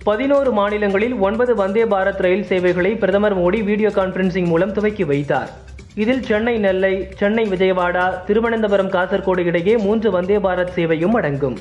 பதினோரு மாநிலங்களில் ஒன்பது வந்தே பாரத் ரயில் சேவைகளை பிரதமர் மோடி வீடியோ கான்பரன்சிங் மூலம் துவக்கி வைத்தார் இதில் சென்னை நெல்லை சென்னை விஜயவாடா திருவனந்தபுரம் காசர்கோடு இடையே மூன்று வந்தே பாரத் சேவையும் அடங்கும்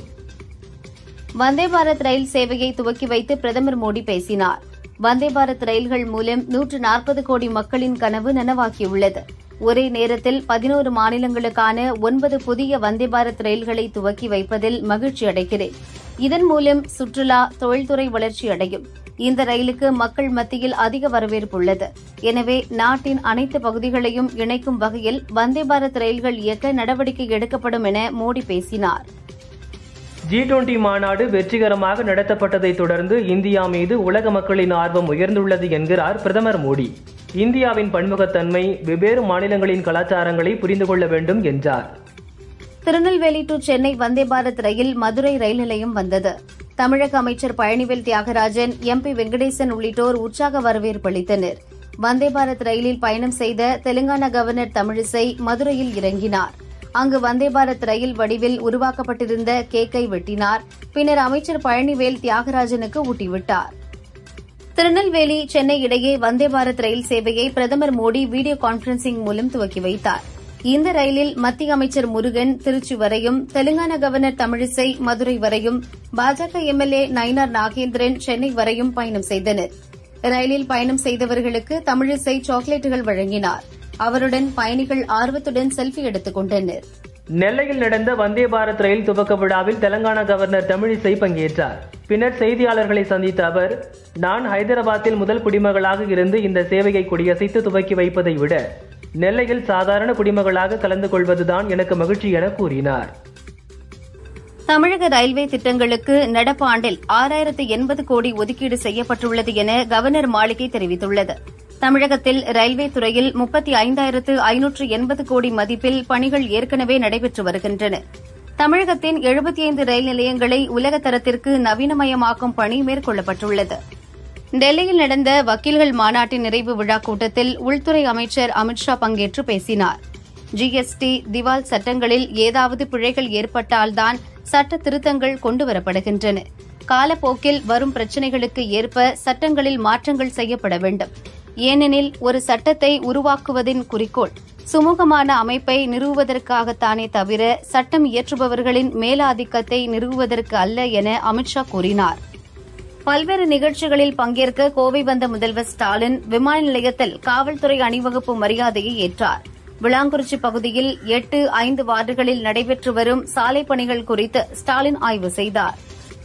வந்தே பாரத் ரயில் சேவையை துவக்கி வைத்து பிரதமர் மோடி பேசினார் வந்தே பாரத் ரயில்கள் மூலம் நூற்று நாற்பது கோடி மக்களின் கனவு நனவாகியுள்ளது ஒரே நேரத்தில் பதினோரு மாநிலங்களுக்கான ஒன்பது புதிய வந்தே பாரத் ரயில்களை துவக்கி வைப்பதில் மகிழ்ச்சி அடைகிறேன் இதன் மூலம் சுற்றுலா தொழில்துறை வளர்ச்சி அடையும் இந்த ரயிலுக்கு மக்கள் மத்தியில் அதிக வரவேற்பு உள்ளது எனவே நாட்டின் அனைத்து பகுதிகளையும் இணைக்கும் வகையில் வந்தே பாரத் ரயில்கள் இயக்க நடவடிக்கை எடுக்கப்படும் என மோடி பேசினார் ஜி டுவெண்டி மாநாடு வெற்றிகரமாக நடத்தப்பட்டதைத் தொடர்ந்து இந்தியா மீது உலக மக்களின் ஆர்வம் உயர்ந்துள்ளது என்கிறார் பிரதமர் மோடி இந்தியாவின் பன்முகத்தன்மை வெவ்வேறு மாநிலங்களின் கலாச்சாரங்களை புரிந்து கொள்ள வேண்டும் என்றார் திருநெல்வேலி டு சென்னை வந்தே பாரத் ரயில் மதுரை ரயில் நிலையம் வந்தது தமிழக அமைச்சர் பழனிவேல் தியாகராஜன் எம்பி வெங்கடேசன் உள்ளிட்டோர் உற்சாக வரவேற்பு அளித்தனர் வந்தே பாரத் ரயிலில் பயணம் செய்த தெலுங்கானா கவர்னர் தமிழிசை மதுரையில் இறங்கினார் அங்கு வந்தே பாரத் ரயில் வடிவில் உருவாக்கப்பட்டிருந்த கேக்கை வெட்டினார் பின்னர் அமைச்சர் பழனிவேல் தியாகராஜனுக்கு ஊட்டிவிட்டார் திருநெல்வேலி சென்னை இடையே வந்தே பாரத் ரயில் சேவையை பிரதமர் மோடி வீடியோ கான்பரன்சிங் மூலம் துவக்கி வைத்தார் இந்த ரயிலில் மத்திய அமைச்சர் முருகன் திருச்சி வரையும் தெலுங்கானா கவர்னர் தமிழிசை மதுரை வரையும் பாஜக எம்எல்ஏ நயினார் நாகேந்திரன் சென்னை வரையும் பயணம் செய்தனர் ரயிலில் பயணம் செய்தவர்களுக்கு தமிழிசை சாக்லேட்டுகள் வழங்கினார் அவருடன் பயணிகள் ஆர்வத்துடன் செல்ஃபி எடுத்துக் கொண்டனர் நெல்லையில் நடந்த வந்தே பாரத் ரயில் துவக்க விழாவில் தெலங்கானா கவர்னர் தமிழிசை பங்கேற்றார் பின்னர் செய்தியாளர்களை சந்தித்த அவர் நான் ஹைதராபாத்தில் முதல் குடிமகளாக இருந்து இந்த சேவையை கொடியசைத்து துவக்கி வைப்பதை விட நெல்லையில் சாதாரண குடிமகளாக கலந்து கொள்வதுதான் எனக்கு மகிழ்ச்சி என கூறினார் தமிழக ரயில்வே திட்டங்களுக்கு நடப்பு ஆண்டில் ஆறாயிரத்து எண்பது கோடி ஒதுக்கீடு செய்யப்பட்டுள்ளது என கவர்னர் மாளிகை தெரிவித்துள்ளது தமிழகத்தில் ரயில்வே துறையில் முப்பத்தி ஐந்தாயிரத்து ஐநூற்று எண்பது கோடி மதிப்பில் பணிகள் ஏற்கனவே நடைபெற்று வருகின்றன தமிழகத்தின் எழுபத்தி ஐந்து ரயில் நிலையங்களை உலக தரத்திற்கு நவீனமயமாக்கும் பணி மேற்கொள்ளப்பட்டுள்ளது டெல்லியில் நடந்த வக்கீல்கள் மாநாட்டின் நிறைவு விழா கூட்டத்தில் உள்துறை அமைச்சர் அமித்ஷா பங்கேற்று பேசினார் ஜிஎஸ்டி திவால் சட்டங்களில் ஏதாவது பிழைகள் ஏற்பட்டால்தான் சட்ட திருத்தங்கள் கொண்டுவரப்படுகின்றன காலப்போக்கில் வரும் பிரச்சினைகளுக்கு ஏற்ப சட்டங்களில் மாற்றங்கள் செய்யப்பட வேண்டும் ஏனெனில் ஒரு சட்டத்தை உருவாக்குவதின் குறிக்கோள் சுமூகமான அமைப்பை நிறுவுவதற்காகத்தானே தவிர சட்டம் இயற்றுபவர்களின் மேலாதிக்கத்தை நிறுவுவதற்கு அல்ல என அமித்ஷா கூறினார் பல்வேறு நிகழ்ச்சிகளில் பங்கேற்க கோவை வந்த முதல்வர் ஸ்டாலின் விமான நிலையத்தில் காவல்துறை அணிவகுப்பு மரியாதையை ஏற்றார் விளாங்குறிச்சி பகுதியில் எட்டு ஐந்து வார்டுகளில் நடைபெற்று வரும் சாலை பணிகள் குறித்து ஸ்டாலின் ஆய்வு செய்தார்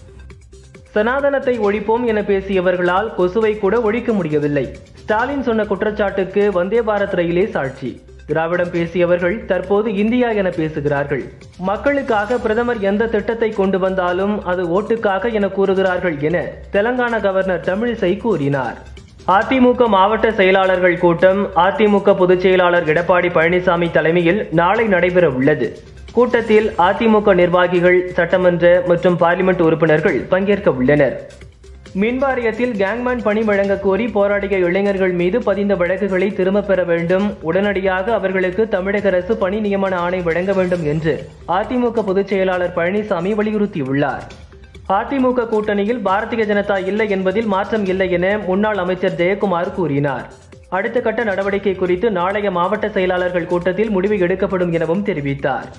சனாதனத்தை ஒழிப்போம் என பேசியவர்களால் கொசுவை கூட ஒழிக்க முடியவில்லை ஸ்டாலின் சொன்ன குற்றச்சாட்டுக்கு வந்தே பாரத் ரயிலே சாட்சி திராவிடம் பேசியவர்கள் தற்போது இந்தியா என பேசுகிறார்கள் மக்களுக்காக பிரதமர் எந்த திட்டத்தை கொண்டு வந்தாலும் அது ஓட்டுக்காக என கூறுகிறார்கள் என தெலங்கானா கவர்னர் தமிழிசை கூறினார் அதிமுக மாவட்ட செயலாளர்கள் கூட்டம் அதிமுக பொதுச் செயலாளர் எடப்பாடி பழனிசாமி தலைமையில் நாளை நடைபெற உள்ளது கூட்டத்தில் அதிமுக நிர்வாகிகள் சட்டமன்ற மற்றும் பார்லிமெண்ட் உறுப்பினர்கள் பங்கேற்க உள்ளனர் மின்வாரியத்தில் கேங்மேன் பணி வழங்க கோரி போராடிய இளைஞர்கள் மீது பதிந்த வழக்குகளை திரும்பப் பெற வேண்டும் உடனடியாக அவர்களுக்கு தமிழக அரசு பணி நியமன ஆணை வழங்க வேண்டும் என்று அதிமுக பொதுச் செயலாளர் பழனிசாமி வலியுறுத்தியுள்ளார் அதிமுக கூட்டணியில் பாரதிய ஜனதா இல்லை என்பதில் மாற்றம் இல்லை என முன்னாள் அமைச்சர் ஜெயக்குமார் கூறினார் அடுத்த கட்ட நடவடிக்கை குறித்து நாளைய மாவட்ட செயலாளர்கள் கூட்டத்தில் முடிவு எடுக்கப்படும் எனவும் தெரிவித்தார்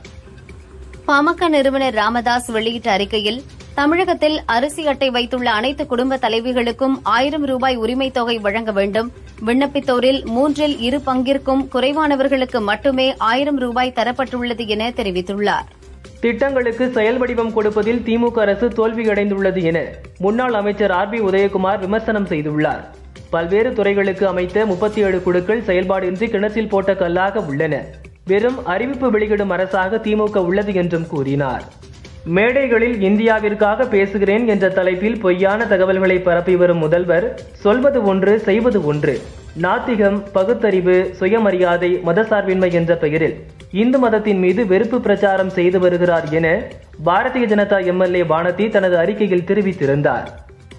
பாமக நிறுவனர் ராமதாஸ் வெளியிட்ட அறிக்கையில் தமிழகத்தில் அரிசி அட்டை வைத்துள்ள அனைத்து குடும்ப தலைவிகளுக்கும் ஆயிரம் ரூபாய் உரிமைத் தொகை வழங்க வேண்டும் விண்ணப்பித்தோரில் மூன்றில் இரு பங்கிற்கும் குறைவானவர்களுக்கு மட்டுமே ஆயிரம் ரூபாய் தரப்பட்டுள்ளது என தெரிவித்துள்ளார் திட்டங்களுக்கு செயல் வடிவம் கொடுப்பதில் திமுக அரசு தோல்வியடைந்துள்ளது என முன்னாள் அமைச்சர் ஆர் பி உதயகுமார் விமர்சனம் செய்துள்ளார் பல்வேறு துறைகளுக்கு அமைத்த முப்பத்தி ஏழு குழுக்கள் செயல்பாடின்றி கிணற்றில் போட்ட கல்லாக உள்ளன வெறும் அறிவிப்பு வெளியிடும் அரசாக திமுக உள்ளது என்றும் கூறினார் மேடைகளில் இந்தியாவிற்காக பேசுகிறேன் என்ற தலைப்பில் பொய்யான தகவல்களை பரப்பி வரும் முதல்வர் சொல்வது ஒன்று செய்வது ஒன்று நாத்திகம் பகுத்தறிவு சுயமரியாதை மதசார்பின்மை என்ற பெயரில் இந்து மதத்தின் மீது வெறுப்பு பிரச்சாரம் செய்து வருகிறார் என பாரதிய ஜனதா எம்எல்ஏ வானதி தனது அறிக்கையில் தெரிவித்திருந்தார்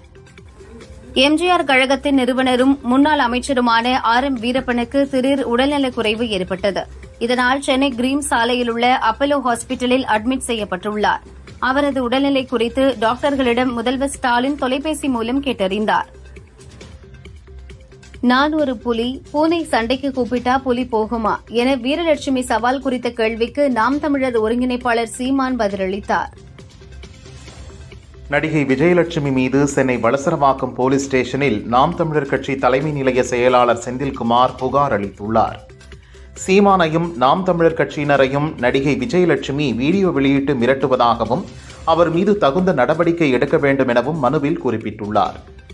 எம்ஜிஆர் கழகத்தின் நிறுவனரும் முன்னாள் அமைச்சருமான ஆர் எம் வீரப்பனுக்கு திடீர் உடல்நலக்குறைவு ஏற்பட்டது இதனால் சென்னை கிரீம் சாலையில் உள்ள அப்பலோ ஹாஸ்பிட்டலில் அட்மிட் செய்யப்பட்டுள்ளார் அவரது உடல்நிலை குறித்து டாக்டர்களிடம் முதல்வர் ஸ்டாலின் தொலைபேசி மூலம் கேட்டறிந்தார் நான் ஒரு புலி பூனை சண்டைக்கு கூப்பிட்டா புலி போகுமா என வீரலட்சுமி சவால் குறித்த கேள்விக்கு நாம் தமிழர் ஒருங்கிணைப்பாளர் சீமான் பதிலளித்தார் நடிகை விஜயலட்சுமி மீது சென்னை வளசரவாக்கம் போலீஸ் ஸ்டேஷனில் நாம் தமிழர் கட்சி தலைமை நிலைய செயலாளர் செந்தில்குமார் புகார் அளித்துள்ளார் சீமானையும் நாம் தமிழர் கட்சியினரையும் நடிகை விஜயலட்சுமி வீடியோ வெளியிட்டு மிரட்டுவதாகவும் அவர் மீது தகுந்த நடவடிக்கை எடுக்க வேண்டும் எனவும் மனுவில் குறிப்பிட்டுள்ளார்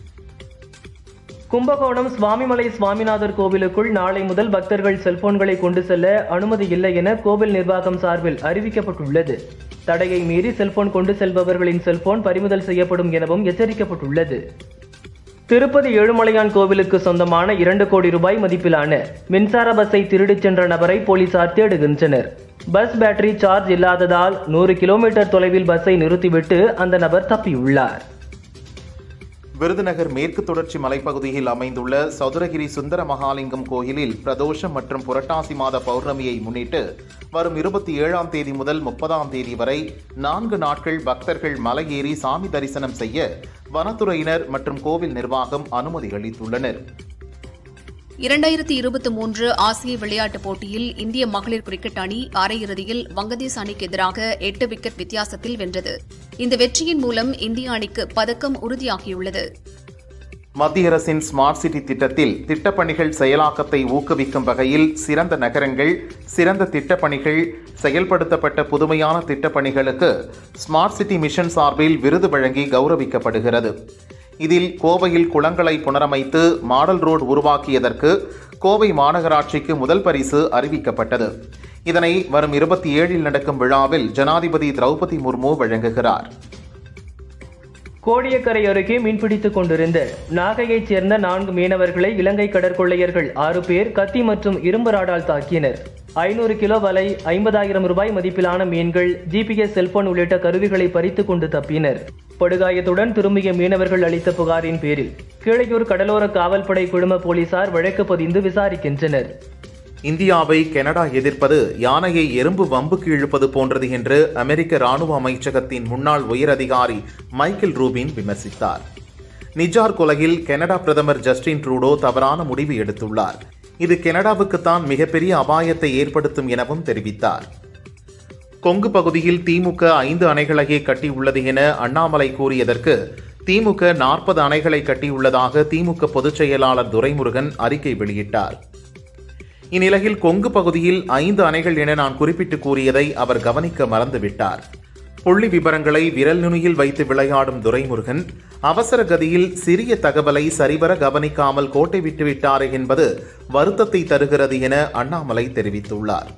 கும்பகோணம் சுவாமிமலை சுவாமிநாதர் கோவிலுக்குள் நாளை முதல் பக்தர்கள் செல்போன்களை கொண்டு செல்ல அனுமதி இல்லை என கோவில் நிர்வாகம் சார்பில் அறிவிக்கப்பட்டுள்ளது தடையை மீறி செல்போன் கொண்டு செல்பவர்களின் செல்போன் பறிமுதல் செய்யப்படும் எனவும் எச்சரிக்கப்பட்டுள்ளது திருப்பதி ஏழுமலையான் கோவிலுக்கு சொந்தமான இரண்டு கோடி ரூபாய் மதிப்பிலான மின்சார பஸ்ஸை திருடிச் சென்ற நபரை போலீசார் தேடுகின்றனர் பஸ் பேட்டரி சார்ஜ் இல்லாததால் நூறு கிலோமீட்டர் தொலைவில் பஸ்ஸை நிறுத்திவிட்டு அந்த நபர் தப்பியுள்ளார் விருதுநகர் மேற்கு தொடர்ச்சி மலைப்பகுதியில் அமைந்துள்ள சதுரகிரி சுந்தர மகாலிங்கம் கோயிலில் பிரதோஷம் மற்றும் புரட்டாசி மாத பௌர்ணமியை முன்னிட்டு வரும் இருபத்தி ஏழாம் தேதி முதல் முப்பதாம் தேதி வரை நான்கு நாட்கள் பக்தர்கள் மலையேறி சாமி தரிசனம் செய்ய வனத்துறையினர் மற்றும் கோவில் நிர்வாகம் அனுமதி அளித்துள்ளனர் இரண்டாயிரத்தி இருபத்தி மூன்று ஆசிய விளையாட்டுப் போட்டியில் இந்திய மகளிர் கிரிக்கெட் அணி அரையிறுதியில் வங்கதேச அணிக்கு எதிராக எட்டு விக்கெட் வித்தியாசத்தில் வென்றது இந்த வெற்றியின் மூலம் இந்திய அணிக்கு பதக்கம் உறுதியாகியுள்ளது மத்திய அரசின் ஸ்மார்ட் சிட்டி திட்டத்தில் திட்டப்பணிகள் செயலாக்கத்தை ஊக்குவிக்கும் வகையில் சிறந்த நகரங்கள் சிறந்த திட்டப்பணிகள் செயல்படுத்தப்பட்ட புதுமையான திட்டப்பணிகளுக்கு ஸ்மார்ட் சிட்டி மிஷன் சார்பில் விருது வழங்கி கௌரவிக்கப்படுகிறது இதில் கோவையில் குளங்களை புனரமைத்து மாடல் ரோடு உருவாக்கியதற்கு கோவை மாநகராட்சிக்கு முதல் பரிசு அறிவிக்கப்பட்டது இதனை வரும் இருபத்தி ஏழில் நடக்கும் விழாவில் ஜனாதிபதி திரௌபதி முர்மு வழங்குகிறார் கோடியக்கரை அருகே மீன்பிடித்துக் கொண்டிருந்த நாகையைச் சேர்ந்த நான்கு மீனவர்களை இலங்கை கடற்கொள்ளையர்கள் ஆறு பேர் கத்தி மற்றும் இரும்பு ராடால் தாக்கினர் ஐநூறு கிலோ வலை ஐம்பதாயிரம் ரூபாய் மதிப்பிலான மீன்கள் ஜிபிஎஸ் செல்போன் உள்ளிட்ட கருவிகளை பறித்துக் கொண்டு தப்பினர் படுகாயத்துடன் திரும்பிய மீனவர்கள் அளித்த புகாரின் பேரில் கீழையூர் கடலோர காவல்படை குழும போலீசார் வழக்கு பதிந்து விசாரிக்கின்றனர் இந்தியாவை கனடா எதிர்ப்பது யானையை எறும்பு வம்புக்கு இழுப்பது போன்றது என்று அமெரிக்க ராணுவ அமைச்சகத்தின் முன்னாள் உயரதிகாரி மைக்கேல் ரூபின் விமர்சித்தார் நிஜார் கொலையில் கனடா பிரதமர் ஜஸ்டின் ட்ரூடோ தவறான முடிவு எடுத்துள்ளார் இது கனடாவுக்குத்தான் மிகப்பெரிய அபாயத்தை ஏற்படுத்தும் எனவும் தெரிவித்தார் கொங்கு பகுதியில் திமுக ஐந்து அணைகளையே கட்டியுள்ளது என அண்ணாமலை கூறியதற்கு திமுக நாற்பது அணைகளை கட்டியுள்ளதாக திமுக பொதுச் செயலாளர் துரைமுருகன் அறிக்கை வெளியிட்டார் இந்நிலையில் கொங்கு பகுதியில் ஐந்து அணைகள் என நான் குறிப்பிட்டு கூறியதை அவர் கவனிக்க மறந்துவிட்டார் புள்ளி விவரங்களை விரல் நுனியில் வைத்து விளையாடும் துரைமுருகன் அவசர கதியில் சிறிய தகவலை சரிவர கவனிக்காமல் கோட்டை விட்டுவிட்டாரே என்பது வருத்தத்தை தருகிறது என அண்ணாமலை தெரிவித்துள்ளார்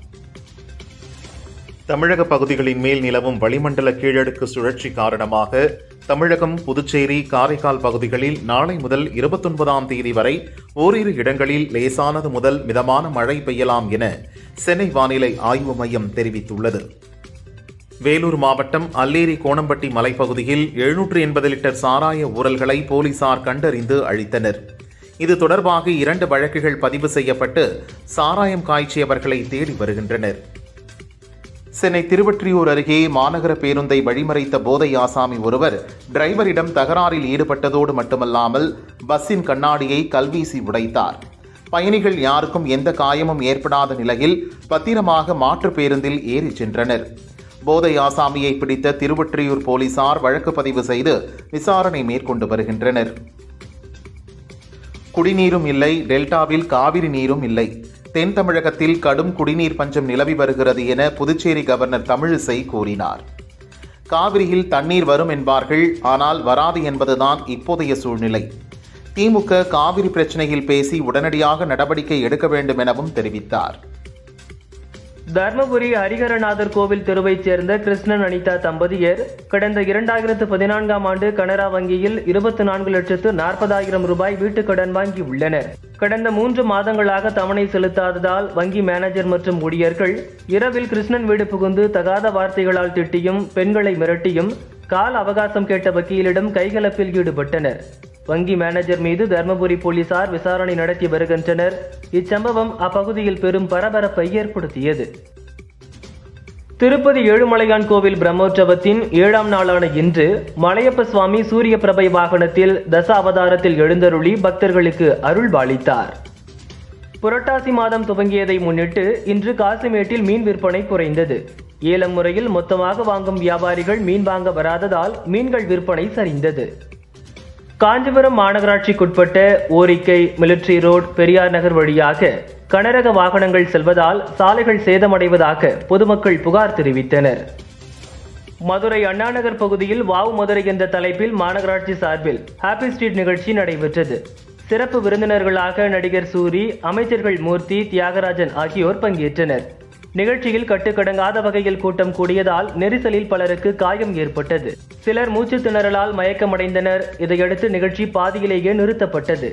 தமிழக பகுதிகளின் மேல் நிலவும் வளிமண்டல கீழடுக்கு சுழற்சி காரணமாக தமிழகம் புதுச்சேரி காரைக்கால் பகுதிகளில் நாளை முதல் இருபத்தொன்பதாம் தேதி வரை ஓரிரு இடங்களில் லேசானது முதல் மிதமான மழை பெய்யலாம் என சென்னை வானிலை ஆய்வு மையம் தெரிவித்துள்ளது வேலூர் மாவட்டம் அல்லேரி கோணம்பட்டி மலைப்பகுதியில் எழுநூற்று எண்பது லிட்டர் சாராய ஊரல்களை போலீசார் கண்டறிந்து அழித்தனர் இது தொடர்பாக இரண்டு வழக்குகள் பதிவு செய்யப்பட்டு சாராயம் காய்ச்சியவர்களை தேடி வருகின்றனர் சென்னை திருவொற்றியூர் அருகே மாநகர பேருந்தை வழிமறைத்த போதை ஆசாமி ஒருவர் டிரைவரிடம் தகராறில் ஈடுபட்டதோடு மட்டுமல்லாமல் பஸ்ஸின் கண்ணாடியை கல்வீசி உடைத்தார் பயணிகள் யாருக்கும் எந்த காயமும் ஏற்படாத நிலையில் பத்திரமாக மாற்று பேருந்தில் ஏறிச் சென்றனர் போதை ஆசாமியை பிடித்த திருவொற்றியூர் போலீசார் வழக்கு பதிவு செய்து விசாரணை மேற்கொண்டு வருகின்றனர் குடிநீரும் இல்லை டெல்டாவில் காவிரி நீரும் இல்லை தென் தமிழகத்தில் கடும் குடிநீர் பஞ்சம் நிலவி வருகிறது என புதுச்சேரி கவர்னர் தமிழிசை கூறினார் காவிரியில் தண்ணீர் வரும் என்பார்கள் ஆனால் வராது என்பதுதான் இப்போதைய சூழ்நிலை திமுக காவிரி பிரச்சனையில் பேசி உடனடியாக நடவடிக்கை எடுக்க வேண்டும் எனவும் தெரிவித்தார் தர்மபுரி ஹரிஹரநாதர் கோவில் தெருவைச் சேர்ந்த கிருஷ்ணன் அனிதா தம்பதியர் கடந்த இரண்டாயிரத்து பதினான்காம் ஆண்டு கனரா வங்கியில் இருபத்தி நான்கு லட்சத்து நாற்பதாயிரம் ரூபாய் வீட்டுக் கடன் வாங்கி உள்ளனர் கடந்த மூன்று மாதங்களாக தவணை செலுத்தாததால் வங்கி மேனேஜர் மற்றும் ஊழியர்கள் இரவில் கிருஷ்ணன் வீடு புகுந்து தகாத வார்த்தைகளால் திட்டியும் பெண்களை மிரட்டியும் கால அவகாசம் கேட்ட வக்கீலிடம் கைகலப்பில் ஈடுபட்டனர் வங்கி மேனேஜர் மீது தர்மபுரி போலீசார் விசாரணை நடத்தி வருகின்றனர் இச்சம்பவம் அப்பகுதியில் பெரும் பரபரப்பை ஏற்படுத்தியது திருப்பதி ஏழுமலையான் கோவில் பிரம்மோற்சவத்தின் ஏழாம் நாளான இன்று மலையப்ப சுவாமி சூரிய பிரபை வாகனத்தில் தச அவதாரத்தில் எழுந்தருளி பக்தர்களுக்கு அருள் பாலித்தார் புரட்டாசி மாதம் துவங்கியதை முன்னிட்டு இன்று காசிமேட்டில் மீன் விற்பனை குறைந்தது ஏலம் முறையில் மொத்தமாக வாங்கும் வியாபாரிகள் மீன் வாங்க வராததால் மீன்கள் விற்பனை சரிந்தது காஞ்சிபுரம் மாநகராட்சிக்குட்பட்ட ஓரிக்கை மிலிட்ரி ரோட் பெரியார் நகர் வழியாக கனரக வாகனங்கள் செல்வதால் சாலைகள் சேதமடைவதாக பொதுமக்கள் புகார் தெரிவித்தனர் மதுரை அண்ணாநகர் பகுதியில் வாவு மதுரை என்ற தலைப்பில் மாநகராட்சி சார்பில் ஹாப்பி ஸ்ட்ரீட் நிகழ்ச்சி நடைபெற்றது சிறப்பு விருந்தினர்களாக நடிகர் சூரி அமைச்சர்கள் மூர்த்தி தியாகராஜன் ஆகியோர் பங்கேற்றனர் நிகழ்ச்சியில் கட்டுக்கடங்காத வகையில் கூட்டம் கூடியதால் நெரிசலில் பலருக்கு காயம் ஏற்பட்டது சிலர் மூச்சு திணறலால் மயக்கமடைந்தனர் இதையடுத்து நிகழ்ச்சி பாதியிலேயே நிறுத்தப்பட்டது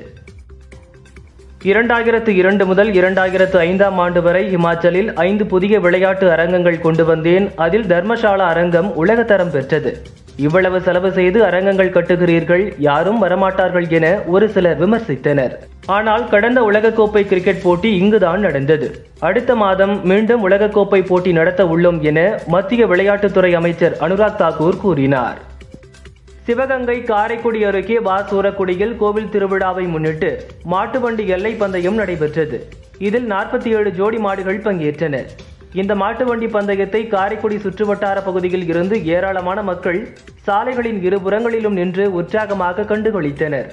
இரண்டாயிரத்து இரண்டு முதல் இரண்டாயிரத்து ஐந்தாம் ஆண்டு வரை இமாச்சலில் ஐந்து புதிய விளையாட்டு அரங்கங்கள் கொண்டு வந்தேன் அதில் தர்மசாலா அரங்கம் உலகத்தரம் பெற்றது இவ்வளவு செலவு செய்து அரங்கங்கள் கட்டுகிறீர்கள் யாரும் வரமாட்டார்கள் என ஒரு சிலர் விமர்சித்தனர் ஆனால் கடந்த உலகக்கோப்பை கிரிக்கெட் போட்டி இங்குதான் நடந்தது அடுத்த மாதம் மீண்டும் உலகக்கோப்பை போட்டி நடத்த உள்ளோம் என மத்திய விளையாட்டுத்துறை அமைச்சர் அனுராக் தாக்கூர் கூறினார் சிவகங்கை காரைக்குடி அருகே வா சூரக்குடியில் கோவில் திருவிழாவை முன்னிட்டு மாட்டு வண்டி எல்லை பந்தயம் நடைபெற்றது இதில் நாற்பத்தி ஏழு ஜோடி மாடுகள் பங்கேற்றன இந்த மாட்டு வண்டி பந்தயத்தை காரைக்குடி சுற்றுவட்டார பகுதியில் இருந்து ஏராளமான மக்கள் சாலைகளின் இருபுறங்களிலும் நின்று உற்சாகமாக கண்டுகளித்தனர்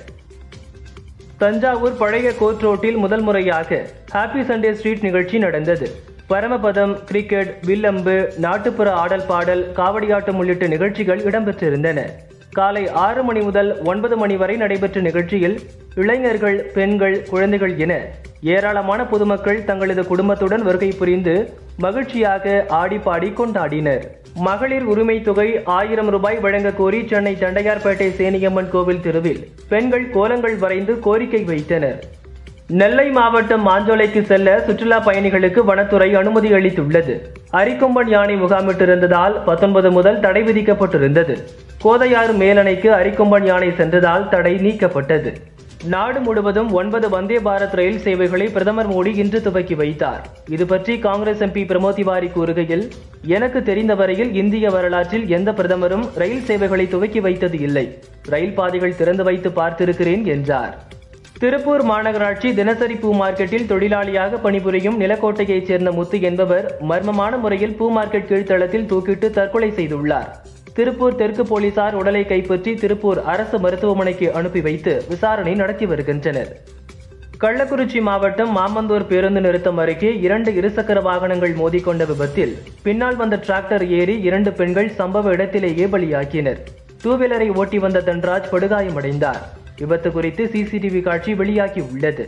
தஞ்சாவூர் பழைய கோர்ட் ரோட்டில் முதல் முறையாக ஹாப்பி சண்டே ஸ்ட்ரீட் நிகழ்ச்சி நடந்தது பரமபதம் கிரிக்கெட் வில்லம்பு நாட்டுப்புற ஆடல் பாடல் காவடியாட்டம் உள்ளிட்ட நிகழ்ச்சிகள் இடம்பெற்றிருந்தன காலை ஆறு மணி முதல் ஒன்பது மணி வரை நடைபெற்ற நிகழ்ச்சியில் இளைஞர்கள் பெண்கள் குழந்தைகள் என ஏராளமான பொதுமக்கள் தங்களது குடும்பத்துடன் வருகை புரிந்து மகிழ்ச்சியாக ஆடி பாடி கொண்டாடினர் மகளிர் உரிமை தொகை ஆயிரம் ரூபாய் வழங்க கோரி சென்னை தண்டையார்பேட்டை சேனியம்மன் கோவில் தெருவில் பெண்கள் கோலங்கள் வரைந்து கோரிக்கை வைத்தனர் நெல்லை மாவட்டம் மாஞ்சோலைக்கு செல்ல சுற்றுலா பயணிகளுக்கு வனத்துறை அனுமதி அளித்துள்ளது அரிக்கொம்பன் யானை முகாமிட்டிருந்ததால் பத்தொன்பது முதல் தடை விதிக்கப்பட்டிருந்தது கோதையாறு மேலணைக்கு அரிக்கொம்பன் யானை சென்றதால் தடை நீக்கப்பட்டது நாடு முழுவதும் ஒன்பது வந்தே பாரத் ரயில் சேவைகளை பிரதமர் மோடி இன்று துவக்கி வைத்தார் இது பற்றி காங்கிரஸ் எம்பி பிரமோத் திவாரி கூறுகையில் எனக்கு தெரிந்த வரையில் இந்திய வரலாற்றில் எந்த பிரதமரும் ரயில் சேவைகளை துவக்கி வைத்தது இல்லை ரயில் பாதைகள் திறந்து வைத்து பார்த்திருக்கிறேன் என்றார் திருப்பூர் மாநகராட்சி தினசரி பூ மார்க்கெட்டில் தொழிலாளியாக பணிபுரியும் நிலக்கோட்டையைச் சேர்ந்த முத்து என்பவர் மர்மமான முறையில் பூ மார்க்கெட் கீழ்த்தளத்தில் தூக்கிட்டு தற்கொலை செய்துள்ளார் திருப்பூர் தெற்கு போலீசார் உடலை கைப்பற்றி திருப்பூர் அரசு மருத்துவமனைக்கு அனுப்பி வைத்து விசாரணை நடத்தி வருகின்றனர் கள்ளக்குறிச்சி மாவட்டம் மாமந்தூர் பேருந்து நிறுத்தம் அருகே இரண்டு இருசக்கர வாகனங்கள் மோதிக்கொண்ட விபத்தில் பின்னால் வந்த டிராக்டர் ஏறி இரண்டு பெண்கள் சம்பவ இடத்திலேயே பலியாக்கினர் டூ வீலரை ஓட்டி வந்த தன்ராஜ் படுகாயமடைந்தார் விபத்து குறித்து சிசிடிவி காட்சி வெளியாகி உள்ளது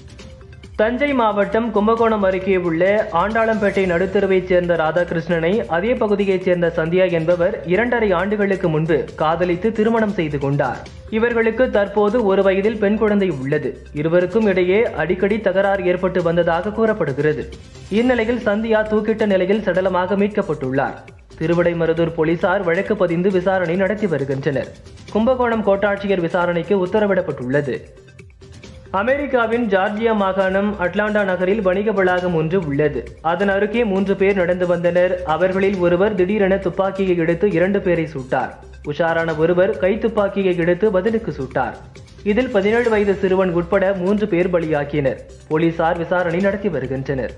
தஞ்சை மாவட்டம் கும்பகோணம் அருகே உள்ள ஆண்டாளம்பேட்டை நடுத்தருவைச் சேர்ந்த ராதாகிருஷ்ணனை அதே பகுதியைச் சேர்ந்த சந்தியா என்பவர் இரண்டரை ஆண்டுகளுக்கு முன்பு காதலித்து திருமணம் செய்து கொண்டார் இவர்களுக்கு தற்போது ஒரு வயதில் பெண் குழந்தை உள்ளது இருவருக்கும் இடையே அடிக்கடி தகராறு ஏற்பட்டு வந்ததாக கூறப்படுகிறது இந்நிலையில் சந்தியா தூக்கிட்ட நிலையில் சடலமாக மீட்கப்பட்டுள்ளார் திருவிடைமருதூர் போலீசார் வழக்கு பதிந்து விசாரணை நடத்தி வருகின்றனர் கும்பகோணம் கோட்டாட்சியர் விசாரணைக்கு உத்தரவிடப்பட்டுள்ளது அமெரிக்காவின் ஜார்ஜியா மாகாணம் அட்லாண்டா நகரில் வணிக வளாகம் ஒன்று உள்ளது அதன் அருகே மூன்று பேர் நடந்து வந்தனர் அவர்களில் ஒருவர் திடீரென துப்பாக்கியை எடுத்து இரண்டு பேரை சுட்டார் உஷாரான ஒருவர் கை துப்பாக்கியை எடுத்து பதிலுக்கு சுட்டார் இதில் பதினேழு வயது சிறுவன் உட்பட மூன்று பேர் பலியாக்கினர் போலீசார் விசாரணை நடத்தி வருகின்றனர்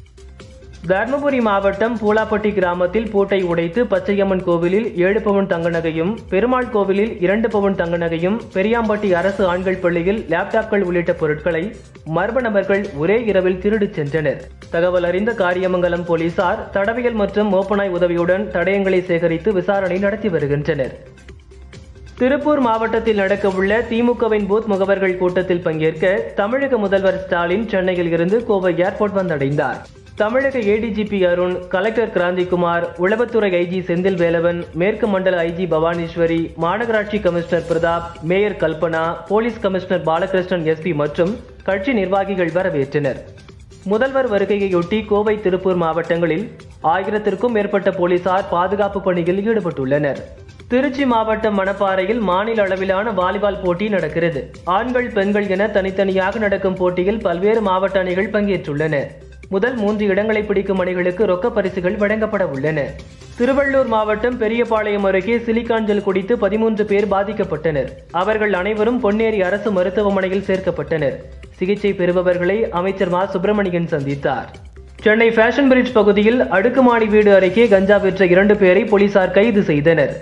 தர்மபுரி மாவட்டம் பூலாப்பட்டி கிராமத்தில் பூட்டை உடைத்து பச்சையம்மன் கோவிலில் ஏழு பவுன் தங்க நகையும் பெருமாள் கோவிலில் இரண்டு பவுன் தங்க நகையும் பெரியாம்பட்டி அரசு ஆண்கள் பள்ளியில் லேப்டாப்கள் உள்ளிட்ட பொருட்களை மர்ம நபர்கள் ஒரே இரவில் திருடிச் சென்றனர் தகவல் அறிந்த காரியமங்கலம் போலீசார் தடவியல் மற்றும் மோப்பனாய் உதவியுடன் தடயங்களை சேகரித்து விசாரணை நடத்தி வருகின்றனர் திருப்பூர் மாவட்டத்தில் நடக்கவுள்ள திமுகவின் பூத் முகவர்கள் கூட்டத்தில் பங்கேற்க தமிழக முதல்வர் ஸ்டாலின் சென்னையில் இருந்து கோவை ஏர்போர்ட் வந்தடைந்தார் தமிழக ஏடிஜிபி அருண் கலெக்டர் கிராந்திகுமார் உளவுத்துறை ஐஜி செந்தில் வேலவன் மேற்கு மண்டல ஐஜி பவானீஸ்வரி மாநகராட்சி commissioner Prathap mayor Kalpana police commissioner Balakrishnan SP மற்றும் கட்சி நிர்வாகிகள் வரவேற்றனர் முதல்வர் வருகையொட்டி கோவை திருப்பூர் மாவட்டங்களில் ஆயிரத்திற்கும் மேற்பட்ட போலீசார் பாதுகாப்பு பணியில் ஈடுபட்டுள்ளனர் திருச்சி மாவட்டம் மணப்பாறையில் மாநில அளவிலான வாலிபால் போட்டி நடக்கிறது ஆண்கள் பெண்கள் என தனித்தனியாக நடக்கும் போட்டியில் பல்வேறு மாவட்ட அணிகள் பங்கேற்றுள்ளன முதல் மூன்று இடங்களை பிடிக்கும் அணிகளுக்கு ரொக்க பரிசுகள் வழங்கப்பட உள்ளன திருவள்ளூர் மாவட்டம் பெரியபாளையம் அருகே சிலிக்காஞ்சல் குடித்து பதிமூன்று பேர் பாதிக்கப்பட்டனர் அவர்கள் அனைவரும் பொன்னேரி அரசு மருத்துவமனையில் சேர்க்கப்பட்டனர் சிகிச்சை பெறுபவர்களை அமைச்சர் மா சுப்பிரமணியன் சந்தித்தார் சென்னை ஃபேஷன் பிரிட்ஜ் பகுதியில் அடுக்குமாடி வீடு அருகே கஞ்சா விற்ற இரண்டு பேரை போலீசார் கைது செய்தனர்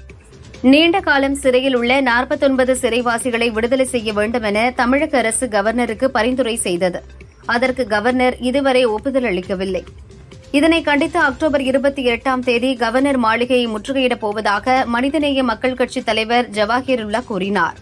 நீண்ட காலம் சிறையில் உள்ள நாற்பத்தொன்பது சிறைவாசிகளை விடுதலை செய்ய வேண்டும் என தமிழக அரசு கவர்னருக்கு பரிந்துரை செய்தது அதற்கு கவர்னர் இதுவரை ஒப்புதல் அளிக்கவில்லை இதனை கண்டித்து அக்டோபர் இருபத்தி எட்டாம் தேதி கவர்னர் மாளிகையை முற்றுகையிடப் போவதாக மனிதநேய மக்கள் கட்சித் தலைவர் ஜவாஹிருல்லா கூறினார்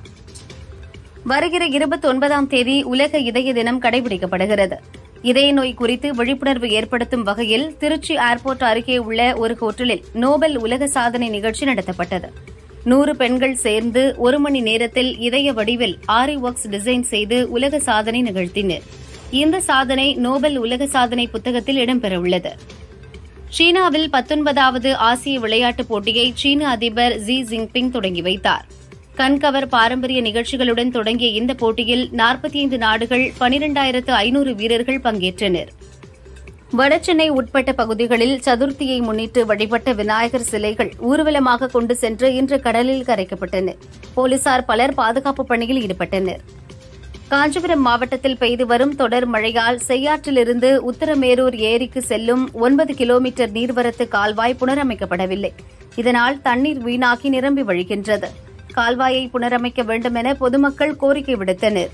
வருகிற இருபத்தி ஒன்பதாம் தேதி உலக இதய தினம் கடைபிடிக்கப்படுகிறது இதய நோய் குறித்து விழிப்புணர்வு ஏற்படுத்தும் வகையில் திருச்சி ஏர்போர்ட் அருகே உள்ள ஒரு ஹோட்டலில் நோபல் உலக சாதனை நிகழ்ச்சி நடத்தப்பட்டது நூறு பெண்கள் சேர்ந்து ஒரு மணி நேரத்தில் இதய வடிவில் ஆரி ஒர்க்ஸ் டிசைன் செய்து உலக சாதனை நிகழ்த்தினர் இந்த சாதனை நோபல் உலக சாதனை புத்தகத்தில் இடம்பெறவுள்ளது சீனாவில் பத்தொன்பதாவது ஆசிய விளையாட்டுப் போட்டியை சீன அதிபர் ஜி ஜின்பிங் தொடங்கி வைத்தார் கண்கவர் பாரம்பரிய நிகழ்ச்சிகளுடன் தொடங்கிய இந்த போட்டியில் நாற்பத்தி ஐந்து நாடுகள் பனிரெண்டாயிரத்து ஐநூறு வீரர்கள் பங்கேற்றனர் வடசென்னை உட்பட்ட பகுதிகளில் சதுர்த்தியை முன்னிட்டு வழிபட்ட விநாயகர் சிலைகள் ஊர்வலமாக கொண்டு சென்று இன்று கடலில் கரைக்கப்பட்டன போலீசார் பலர் பாதுகாப்பு பணியில் ஈடுபட்டனர் காஞ்சிபுரம் மாவட்டத்தில் பெய்து வரும் தொடர் மழையால் செய்யாற்றிலிருந்து உத்தரமேரூர் ஏரிக்கு செல்லும் ஒன்பது கிலோமீட்டர் நீர்வரத்து கால்வாய் புனரமைக்கப்படவில்லை இதனால் தண்ணீர் வீணாகி நிரம்பி வழிகின்றது கால்வாயை புனரமைக்க வேண்டும் என பொதுமக்கள் கோரிக்கை விடுத்தனர்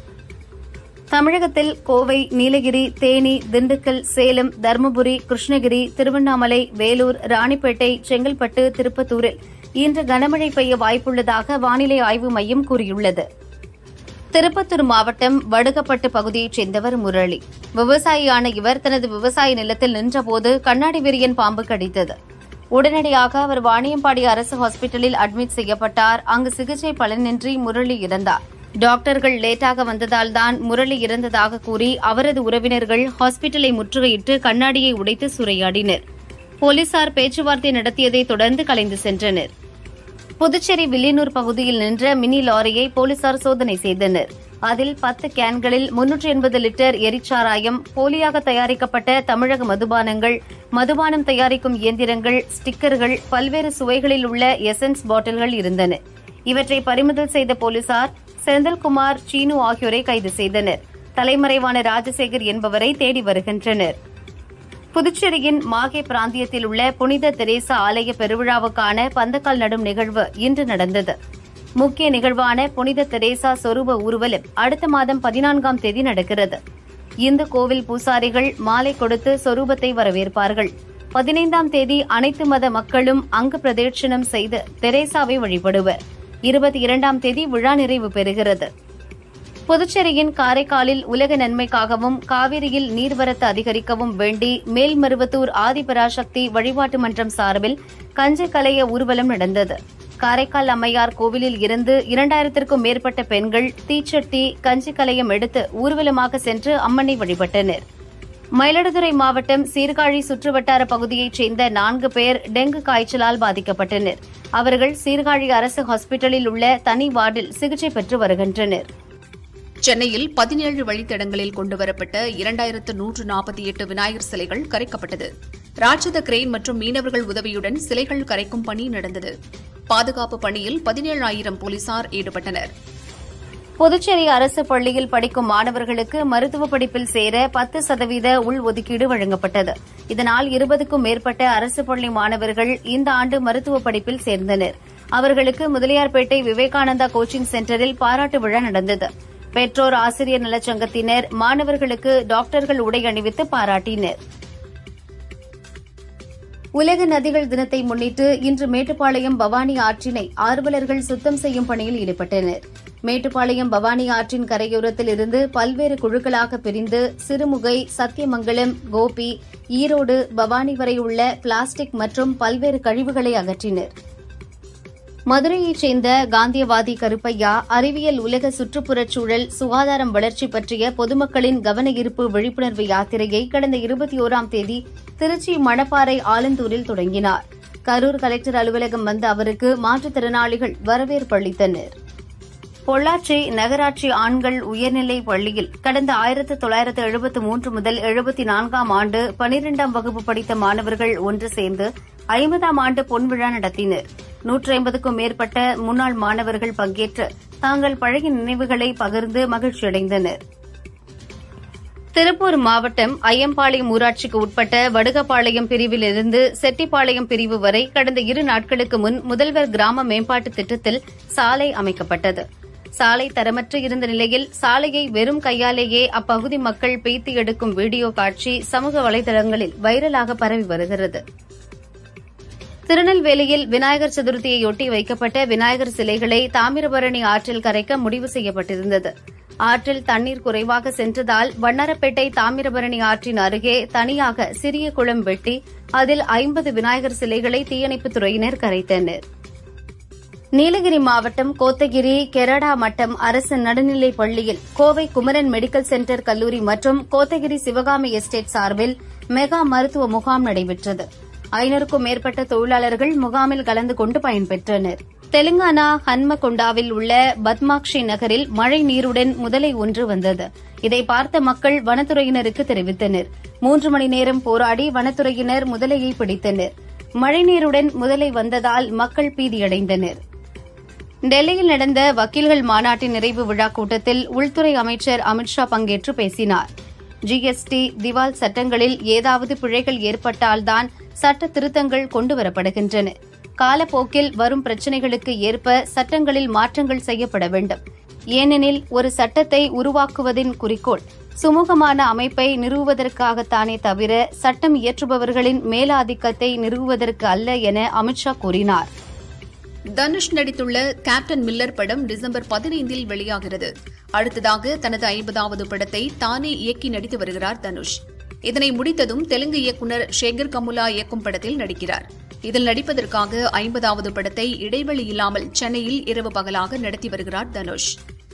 தமிழகத்தில் கோவை நீலகிரி தேனி திண்டுக்கல் சேலம் தருமபுரி கிருஷ்ணகிரி திருவண்ணாமலை வேலூர் ராணிப்பேட்டை செங்கல்பட்டு திருப்பத்தூரில் இன்று கனமழை பெய்ய வாய்ப்புள்ளதாக வானிலை ஆய்வு மையம் கூறியுள்ளது திருப்பத்தூர் மாவட்டம் வடுகப்பட்டு பகுதியைச் சேர்ந்தவர் முரளி விவசாயியான இவர் தனது விவசாய நிலத்தில் நின்றபோது கண்ணாடி விரியன் பாம்பு கடித்தது உடனடியாக அவர் வாணியம்பாடி அரசு ஹாஸ்பிட்டலில் அட்மிட் செய்யப்பட்டார் அங்கு சிகிச்சை பலனின்றி முரளி இறந்தார் டாக்டர்கள் லேட்டாக வந்ததால் தான் முரளி இறந்ததாக கூறி அவரது உறவினர்கள் ஹாஸ்பிட்டலை முற்றுகையிட்டு கண்ணாடியை உடைத்து சூறையாடினர் போலீசார் பேச்சுவார்த்தை நடத்தியதை தொடர்ந்து கலைந்து சென்றனர் புதுச்சேரி வில்லியனூர் பகுதியில் நின்ற மினி லாரியை போலீசார் சோதனை செய்தனர் அதில் பத்து கேன்களில் முன்னூற்றி எண்பது லிட்டர் எரிச்சாராயம் போலியாக தயாரிக்கப்பட்ட தமிழக மதுபானங்கள் மதுபானம் தயாரிக்கும் இயந்திரங்கள் ஸ்டிக்கர்கள் பல்வேறு சுவைகளில் உள்ள எசன்ஸ் பாட்டில்கள் இருந்தன இவற்றை பறிமுதல் செய்த போலீசார் செந்தில்குமார் சீனு ஆகியோரை கைது செய்தனர் தலைமறைவான ராஜசேகர் என்பவரை தேடி வருகின்றனர் புதுச்சேரியின் மாகே பிராந்தியத்தில் உள்ள புனித தெரேசா ஆலய பெருவிழாவுக்கான பந்தக்கால் நடும் நிகழ்வு இன்று நடந்தது முக்கிய நிகழ்வான புனித தெரேசா சொரூப ஊர்வலம் அடுத்த மாதம் பதினான்காம் தேதி நடக்கிறது இந்து கோவில் பூசாரிகள் மாலை கொடுத்து சொரூபத்தை வரவேற்பார்கள் பதினைந்தாம் தேதி அனைத்து மத மக்களும் அங்கு பிரதேட்சணம் செய்து தெரேசாவை வழிபடுவர் இருபத்தி இரண்டாம் தேதி விழா நிறைவு பெறுகிறது புதுச்சேரியின் காரைக்காலில் உலக நன்மைக்காகவும் காவிரியில் நீர்வரத்து அதிகரிக்கவும் வேண்டி மேல்மருவத்தூர் ஆதிபராசக்தி வழிபாட்டு மன்றம் சார்பில் கஞ்சி கலைய ஊர்வலம் நடந்தது காரைக்கால் அம்மையார் கோவிலில் இருந்து இரண்டாயிரத்திற்கும் மேற்பட்ட பெண்கள் தீச்சட்டி கஞ்சி கலையம் எடுத்து ஊர்வலமாக சென்று அம்மனை வழிபட்டனர் மயிலாடுதுறை மாவட்டம் சீர்காழி சுற்றுவட்டார பகுதியைச் சேர்ந்த நான்கு பேர் டெங்கு காய்ச்சலால் பாதிக்கப்பட்டனர் அவர்கள் சீர்காழி அரசு ஹாஸ்பிட்டலில் உள்ள தனி வார்டில் சிகிச்சை பெற்று வருகின்றனர் சென்னையில் பதினேழு வழித்தடங்களில் கொண்டுவரப்பட்ட இரண்டாயிரத்து நூற்று நாற்பத்தி எட்டு விநாயகர் சிலைகள் கரைக்கப்பட்டது ராட்சத கிரெயின் மற்றும் மீனவர்கள் உதவியுடன் சிலைகள் கரைக்கும் பணி நடந்தது பாதுகாப்பு பணியில் பதினேழாயிரம் போலீசார் ஈடுபட்டனர் புதுச்சேரி அரசு பள்ளியில் படிக்கும் மாணவர்களுக்கு மருத்துவ படிப்பில் சேர பத்து சதவீத உள்ஒதுக்கீடு வழங்கப்பட்டது இதனால் இருபதுக்கும் மேற்பட்ட அரசு பள்ளி மாணவர்கள் இந்த ஆண்டு மருத்துவ படிப்பில் சேர்ந்தனர் அவர்களுக்கு முதலியார்பேட்டை விவேகானந்தா கோச்சிங் சென்டரில் பாராட்டு விழா நடந்தது பெற்றோர் ஆசிரியர் நலச்சங்கத்தினர் மாணவர்களுக்கு டாக்டர்கள் உடை அணிவித்து பாராட்டினர் உலக நதிகள் தினத்தை முன்னிட்டு இன்று மேட்டுப்பாளையம் பவானி ஆற்றினை ஆர்வலர்கள் சுத்தம் செய்யும் பணியில் ஈடுபட்டனர் மேட்டுப்பாளையம் பவானி ஆற்றின் கரையோரத்தில் இருந்து பல்வேறு குழுக்களாக பிரிந்து சிறுமுகை சத்தியமங்கலம் கோபி ஈரோடு பவானி வரை உள்ள பிளாஸ்டிக் மற்றும் பல்வேறு கழிவுகளை அகற்றினர் மதுரையைச் சேர்ந்த காந்தியவாதி கருப்பையா அறிவியல் உலக சுற்றுப்புறச் சூழல் சுகாதாரம் வளர்ச்சி பற்றிய பொதுமக்களின் கவன ஈர்ப்பு விழிப்புணர்வு யாத்திரையை கடந்த இருபத்தி ஓராம் தேதி திருச்சி மணப்பாறை ஆலந்தூரில் தொடங்கினார் கரூர் கலெக்டர் அலுவலகம் வந்த அவருக்கு மாற்றுத்திறனாளிகள் வரவேற்பு அளித்தனர் பொள்ளாச்சி நகராட்சி ஆண்கள் உயர்நிலை பள்ளியில் கடந்த ஆயிரத்து தொள்ளாயிரத்து எழுபத்து மூன்று முதல் எழுபத்தி நான்காம் ஆண்டு பனிரெண்டாம் வகுப்பு படித்த மாணவர்கள் ஒன்று சேர்ந்து ஐம்பதாம் ஆண்டு பொன்விழா நடத்தினர் நூற்றி ஐம்பதுக்கும் மேற்பட்ட முன்னாள் மாணவர்கள் பங்கேற்று தாங்கள் பழைய நினைவுகளை பகிர்ந்து மகிழ்ச்சியடைந்தனர் திருப்பூர் மாவட்டம் ஐயம்பாளையம் ஊராட்சிக்கு உட்பட்ட வடுகப்பாளையம் பிரிவிலிருந்து செட்டிப்பாளையம் பிரிவு வரை கடந்த இரு நாட்களுக்கு முன் முதல்வர் கிராம மேம்பாட்டு திட்டத்தில் சாலை அமைக்கப்பட்டது சாலை தரமற்று இருந்த நிலையில் சாலையை வெறும் கையாலேயே அப்பகுதி மக்கள் பேத்து எடுக்கும் வீடியோ காட்சி சமூக வலைதளங்களில் வைரலாக பரவி வருகிறது திருநெல்வேலியில் விநாயகர் சதுர்த்தியையொட்டி வைக்கப்பட்ட விநாயகர் சிலைகளை தாமிரபரணி ஆற்றில் கரைக்க முடிவு செய்யப்பட்டிருந்தது ஆற்றில் தண்ணீர் குறைவாக சென்றதால் வண்ணாரப்பேட்டை தாமிரபரணி ஆற்றின் அருகே தனியாக சிறிய குளம் வெட்டி அதில் ஐம்பது விநாயகர் சிலைகளை தீயணைப்புத் துறையினர் கரைத்தனர் நீலகிரி மாவட்டம் கோத்தகிரி கெரடா மட்டம் அரசு நடுநிலைப் பள்ளியில் கோவை குமரன் மெடிக்கல் சென்டர் கல்லூரி மற்றும் கோத்தகிரி சிவகாமி எஸ்டேட் சார்பில் மெகா மருத்துவ முகாம் நடைபெற்றது ஐநூறுக்கும் மேற்பட்ட தொழிலாளர்கள் முகாமில் கலந்து கொண்டு பயன்பெற்றனர் தெலுங்கானா ஹன்மகொண்டாவில் உள்ள பத்மாக்ஷி நகரில் மழை நீருடன் முதலை ஒன்று வந்தது இதை பார்த்த மக்கள் வனத்துறையினருக்கு தெரிவித்தனர் மூன்று மணி நேரம் போராடி வனத்துறையினர் முதலையை பிடித்தனர் மழைநீருடன் முதலை வந்ததால் மக்கள் பீதியடைந்தனர் டெல்லியில் நடந்த வக்கீல்கள் மாநாட்டின் நிறைவு விழா கூட்டத்தில் உள்துறை அமைச்சர் அமித்ஷா பங்கேற்று பேசினார் ஜிஎஸ்டி திவால் சட்டங்களில் ஏதாவது பிழைகள் ஏற்பட்டால்தான் சட்ட திருத்தங்கள் கொண்டுவரப்படுகின்றன காலப்போக்கில் வரும் பிரச்சினைகளுக்கு ஏற்ப சட்டங்களில் மாற்றங்கள் செய்யப்பட வேண்டும் ஏனெனில் ஒரு சட்டத்தை உருவாக்குவதின் குறிக்கோள் சுமூகமான அமைப்பை நிறுவுவதற்காகத்தானே தவிர சட்டம் இயற்றுபவர்களின் மேலாதிக்கத்தை நிறுவுவதற்கு அல்ல என அமித்ஷா கூறினார் தனுஷ் நடித்துள்ள கேப்டன் மில்லர் படம் டிசம்பர் பதினைந்தில் வெளியாகிறது அடுத்ததாக தனது ஐம்பதாவது படத்தை தானே இயக்கி நடித்து வருகிறார் தனுஷ் இதனை முடித்ததும் தெலுங்கு இயக்குநர் ஷேகர் கமுலா இயக்கும் படத்தில் நடிக்கிறார் இதில் நடிப்பதற்காக ஐம்பதாவது படத்தை இடைவெளி இல்லாமல் சென்னையில் இரவு பகலாக நடத்தி வருகிறார் தனுஷ்